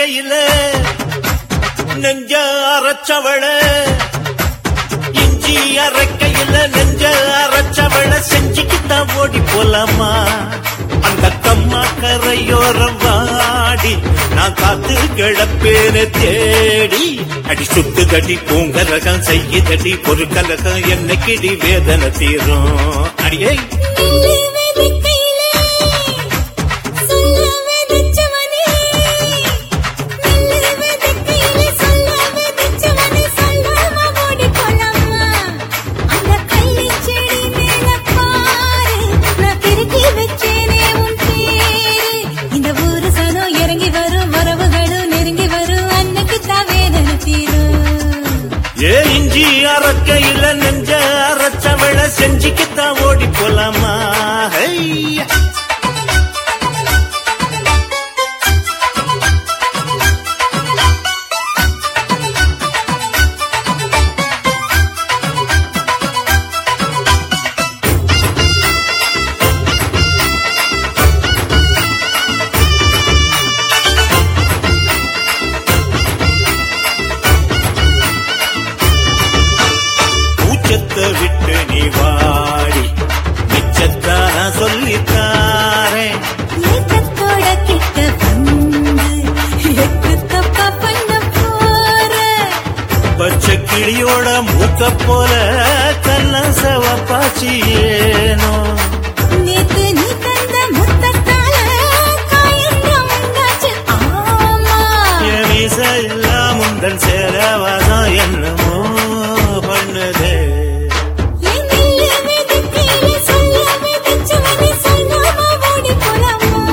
அரைக்கையில நெஞ்ச அரைச்சவள இஞ்சி அரைக்கையில நெஞ்ச அரைச்சவள செஞ்சுக்கித்தான் ஓடி போலாமா அந்த கம்மா கரையோரம் வாடி நான் காத்து கிடப்பேன தேடி அடி சுத்து தடி பூங்கரகம் செய்யுதடி பொருட்கலகம் என்னைக்கிடி வேதனை தீரும் அடியே நெல்லு விதைக்கையிலே சொல்ல விதைச்சவனே நெல்லு விதைக்கையிலே சொல்ல விதைச்சவனே சொல்லாம ஓடி போலாமா அந்த கள்ளி செடி மேல பாரு நான் திருக்கி வச்சேனே உன் பேரு இந்த ஊரு சனம் இறங்கி வரும் வரவுகளும் நெருங்கி வரும் அன்னைக்கு தான் வேதனை தீரும் ஏ இஞ்சி அரைக்கையில நெஞ்ச அரைச்சவள செஞ்சுக்கித்தான் ஓடி போலாமா ஹையா பூச்சத்தை விட்டு நீ வாடி மிச்சத்தான சொல்லித்தாரேன் ஏக்கத்தோட கிட்ட வந்து எக்கு தப்பா பண்ண போற பச்சை கிளியோட மூக்க போல கல்லசவ பாச்சி ஏனோ நேத்து நீ தந்த முத்தத்தால காயங்கள் உண்டாச்சு ஆமா என் மீச எல்லாம் முந்தன் சேரவாதம் என்னமோ பண்ணுதே என் நெல்லு விதைக்கையில சொல்ல விதைச்சவனே சொல்லாம ஓடி போலாமா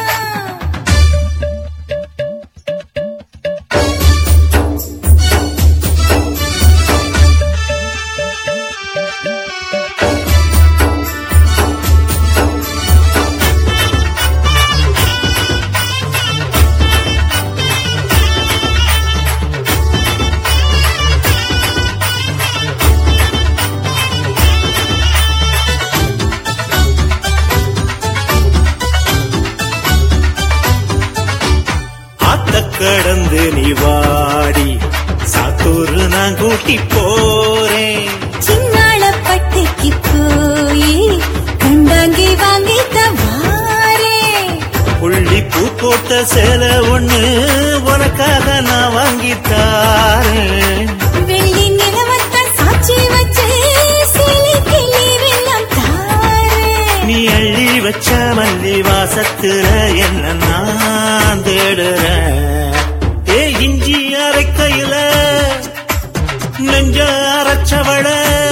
ஆத்த கடந்து நீ வாடி சாத்தூர் நான் கூட்டி போறேன் சின்னாள பட்டிக்கு போய் கண்டாங்கி வாங்கி தவாரே புள்ளி பூ போட்ட சேலை ஒண்ணு உனக்காக நான் வாங்கி தாரேன் வெள்ளி நிலவத்த சாட்சி வச்சு சிலைக்கு நீரெல்லாம் தாரே நீ அள்ளி வச்ச மல்லி வாசத்துல என்ன நான் தேடுறேன் ஏ இஞ்சி அரைக்கையில நெஞ்ச அரைச்சவள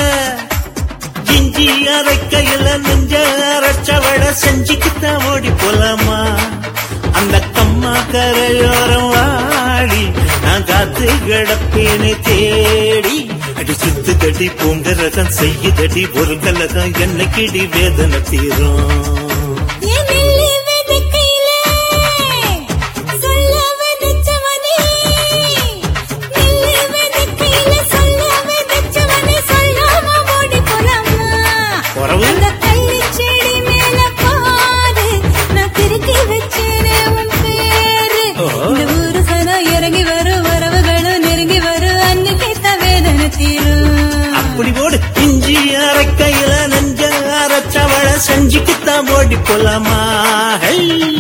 இஞ்சி அரைக்கையில நெஞ்ச அரைச்சவள செஞ்சுக்கித்தான் ஓடி போலாமா அந்த கம்மா கரையோரம் வாடி நான் காத்து கிடப்பேனே தேடி அடி சுத்து தடி பூங்கரகம் செய்யுதடி ஒரு கலகம் என்னைக்கிடி வேதனை தீரும் என் நெல்லு விதைக்கையிலே சொல்ல விதைச்சவனே நெல்லு விதைக்கையில சொல்ல விதைச்சவனே சொல்லாம ஓடி போலாமா உறவு? அந்த கள்ளி செடி மேல பாரு நான் திருக்கி வச்சேனே உன் பேரு ஓஹோ. இந்த ஊரு சனம் இறங்கி வரும் வரவுகளும் நெருங்கி வரும் அன்னைக்கு தான் வேதனை தீரும் அப்படி போடு இஞ்சி அரைக்கையில நெஞ்ச அரைச்சவள செஞ்சுக்கித்தான் ஓடி போலாமா ஹை